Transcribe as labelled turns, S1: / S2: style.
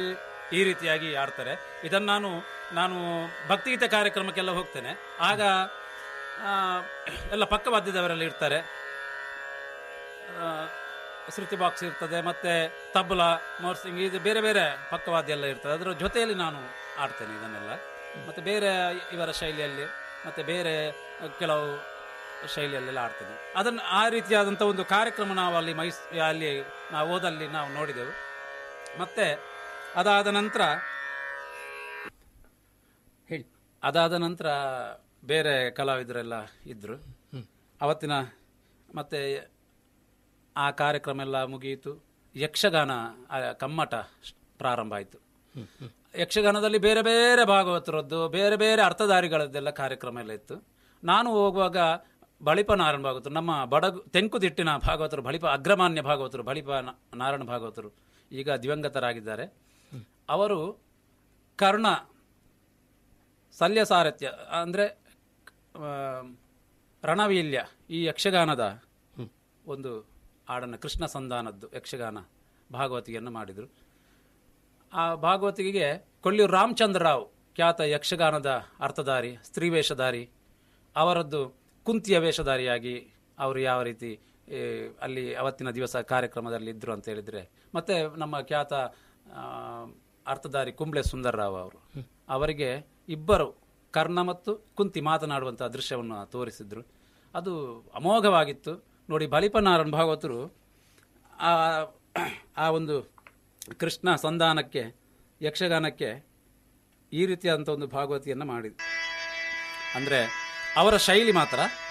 S1: ಈ ರೀತಿಯಾಗಿ ಆಡ್ತಾರೆ ಇದನ್ನು ನಾನು ನಾನು ಭಕ್ತಿಗೀತೆ ಕಾರ್ಯಕ್ರಮಕ್ಕೆಲ್ಲ ಹೋಗ್ತೇನೆ ಆಗ ಆ, ಎಲ್ಲ ಪಕ್ಕವಾದ್ಯದವರೆಲ್ಲ ಇರ್ತಾರೆ ಆ, ಶ್ರುತಿ ಬಾಕ್ಸ್ ಇರ್ತದೆ ಮತ್ತೆ ತಬಲ ಮೋರ್ಸಿಂಗ್ ಇದು ಬೇರೆ ಬೇರೆ ಪಕ್ಕವಾದ್ಯ ಎಲ್ಲ ಇರ್ತದೆ ಅದರ ಜೊತೆಯಲ್ಲಿ ನಾನು ಆಡ್ತೇನೆ ಇದನ್ನೆಲ್ಲ ಮತ್ತೆ ಬೇರೆ ಇವರ ಶೈಲಿಯಲ್ಲಿ ಮತ್ತೆ ಬೇರೆ ಕೆಲವು ಶೈಲಿಯಲ್ಲೆಲ್ಲ ಆಡ್ತೇನೆ ಅದನ್ನು ಆ ರೀತಿಯಾದಂಥ ಒಂದು ಕಾರ್ಯಕ್ರಮ ನಾವು ಅಲ್ಲಿ ಮೈಸ್ ಅಲ್ಲಿ ನಾವು ಓದಲ್ಲಿ ನಾವು ನೋಡಿದೆವು ಮತ್ತೆ ಅದಾದ ನಂತರ
S2: ಹೇಳಿ
S1: ಅದಾದ ನಂತರ ಬೇರೆ ಕಲಾವಿದರೆಲ್ಲ ಇದ್ರು ಅವತ್ತಿನ ಮತ್ತೆ ಆ ಕಾರ್ಯಕ್ರಮ ಎಲ್ಲ ಮುಗಿಯಿತು ಯಕ್ಷಗಾನ ಆ, ಕಮ್ಮಟ ಸ್- ಪ್ರಾರಂಭ ಆಯಿತು ಯಕ್ಷಗಾನದಲ್ಲಿ ಬೇರೆ ಬೇರೆ ಭಾಗವತರದ್ದು ಬೇರೆ ಬೇರೆ ಅರ್ಥಧಾರಿಗಳದ್ದೆಲ್ಲ ಕಾರ್ಯಕ್ರಮ ಎಲ್ಲ ಇತ್ತು ನಾನು ಹೋಗುವಾಗ ಬಳಿಪ ನಾರಾಯಣ ಭಾಗವತರು ನಮ್ಮ ಬಡಗು ತೆಂಕುದಿಟ್ಟಿನ ಭಾಗವತರು ಬಳಿಪ ಅಗ್ರಮಾನ್ಯ ಭಾಗವತರು ಬಳಿಪ ನ- ನಾರಾಯಣ ಭಾಗವತರು ಈಗ ದಿವಂಗತರಾಗಿದ್ದಾರೆ ಅವರು ಕರ್ಣ ಶಲ್ಯ ಸಾರಥ್ಯ ಅಂದರೆ ರಣವೀಲ್ಯ ಈ ಯಕ್ಷಗಾನದ ಒಂದು ಹಾಡನ್ನು ಕೃಷ್ಣ ಸಂಧಾನದ್ದು ಯಕ್ಷಗಾನ ಭಾಗವತಿಯನ್ನು ಮಾಡಿದರು ಆ ಭಾಗವತಿಗೆ ಕೊಳ್ಳೂರು ರಾಮಚಂದ್ರ ರಾವ್ ಖ್ಯಾತ ಯಕ್ಷಗಾನದ ಅರ್ಥಧಾರಿ ಸ್ತ್ರೀ ವೇಷಧಾರಿ ಅವರದ್ದು ಕುಂತಿಯ ವೇಷಧಾರಿಯಾಗಿ ಅವರು ಯಾವ ರೀತಿ ಏ, ಅಲ್ಲಿ ಅವತ್ತಿನ ದಿವಸ ಕಾರ್ಯಕ್ರಮದಲ್ಲಿ ಇದ್ರು ಅಂತ ಹೇಳಿದ್ರೆ ಮತ್ತೆ ನಮ್ಮ ಖ್ಯಾತ ಆ, ಅರ್ಥಧಾರಿ ಕುಂಬ್ಳೆ ಸುಂದರ್ರಾವ್ ಅವರು ಅವರಿಗೆ ಇಬ್ಬರು ಕರ್ಣ ಮತ್ತು ಕುಂತಿ ಮಾತನಾಡುವಂತಹ ದೃಶ್ಯವನ್ನು ತೋರಿಸಿದ್ರು ಅದು ಅಮೋಘವಾಗಿತ್ತು ನೋಡಿ ಬಲಿಪನಾರಾಯಣ ಭಾಗವತರು ಆ ಆ ಒಂದು ಕೃಷ್ಣ ಸಂಧಾನಕ್ಕೆ ಯಕ್ಷಗಾನಕ್ಕೆ ಈ ರೀತಿಯಾದಂಥ ಒಂದು ಭಾಗವತಿಯನ್ನು ಮಾಡಿದ್ರು ಅಂದರೆ ಅವರ ಶೈಲಿ ಮಾತ್ರ